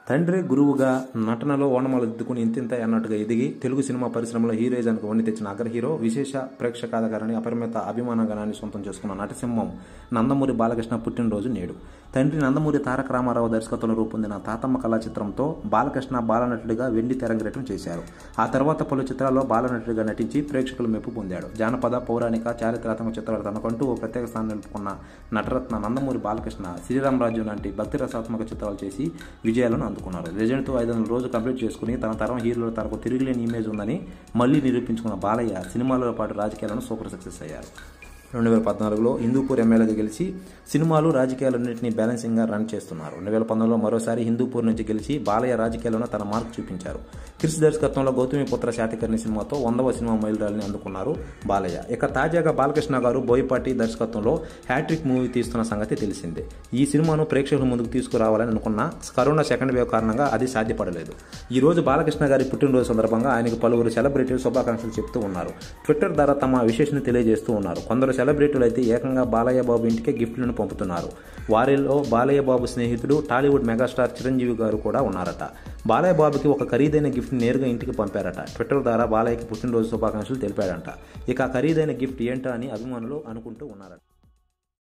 తండ్రి గురువుగా నటనలో ఓనమాలు దిద్దుకుని ఇంతింత అన్నట్టుగా ఎదిగి తెలుగు సినిమా పరిశ్రమలో హీరోయిజానికి వన్ని తెచ్చిన అగ్ర హీరో విశేష ప్రేక్షకాదగారని అపరిమిత అభిమాన గణాన్ని సొంతం చేసుకున్న నటసింహం నందమూరి బాలకృష్ణ పుట్టినరోజు నేడు తండ్రి నందమూరి తారక రామారావు దర్శకత్వంలో రూపొందిన తాతమ్మ కళా చిత్రంతో బాలకృష్ణ బాలనటుడిగా వెండి తెరంగేటం చేశారు ఆ తర్వాత పలు చిత్రాల్లో బాలనటుడిగా నటించి ప్రేక్షకులు మెప్పు పొందాడు జానపద పౌరాణిక చారిత్రాత్మక చిత్రాలు తనకంటూ ఓ ప్రత్యేక స్థానం నిలుపుకున్న నటరత్న నందమూరి బాలకృష్ణ శ్రీరామరాజ్యం లాంటి భక్తి రసాత్మక చిత్రాలు చేసి విజయాలను అందుకున్నారు లెజెండ్తో ఐదు వందల రోజు కంప్లీట్ చేసుకుని తన తరం హీరోలు తనకు తిరిగిలేని ఇమేజ్ ఉందని మళ్ళీ నిరూపించుకున్న బాలయ్య సినిమాలతో పాటు రాజకీయాలను సూపర్ సక్సెస్ అయ్యారు రెండు వేల పద్నాలుగులో హిందూపూర్ ఎమ్మెల్యేగా గెలిచి సినిమాలు రాజకీయాలన్నింటినీ బ్యాలెన్సింగ్గా రన్ చేస్తున్నారు రెండు వేల పంతొమ్మిదిలో మరోసారి హిందూపూర్ నుంచి గెలిచి బాలయ్య రాజకీయాల్లోనూ తన మార్క్ చూపించారు క్రిస్ దర్శకత్వంలో గౌతమిపుత్ర శాతకర్ణి సినిమాతో వందవ సినిమా మైలురాలిని అందుకున్నారు బాలయ్య ఇక తాజాగా బాలకృష్ణ గారు బోయపాటి దర్శకత్వంలో హ్యాట్రిక్ మూవీ తీస్తున్న సంగతి తెలిసిందే ఈ సినిమాను ప్రేక్షకుల ముందుకు తీసుకురావాలని అనుకున్న కరోనా సెకండ్ వేవ్ కారణంగా అది సాధ్యపడలేదు ఈ రోజు బాలకృష్ణ గారి పుట్టినరోజు సందర్భంగా ఆయనకు పలువురు సెలబ్రిటీలు శుభాకాంక్షలు చెప్తూ ఉన్నారు ట్విట్టర్ ద్వారా తమ విశేషను తెలియజేస్తూ ఉన్నారు కొందరు సెలబ్రిటీలు అయితే ఏకంగా బాలయ్య బాబు ఇంటికే గిఫ్ట్లను పంపుతున్నారు వారిలో బాలయ్య బాబు స్నేహితుడు టాలీవుడ్ మెగాస్టార్ చిరంజీవి గారు కూడా ఉన్నారట బాలయ్య బాబుకి ఒక ఖరీదైన గిఫ్ట్ నేరుగా ఇంటికి పంపారట ట్విట్టర్ ద్వారా బాలయ్యకి పుట్టినరోజు శుభాకాంక్షలు తెలిపాడంట ఇక ఆ ఖరీదైన గిఫ్ట్ ఏంటో అని అభిమానులు అనుకుంటూ ఉన్నారట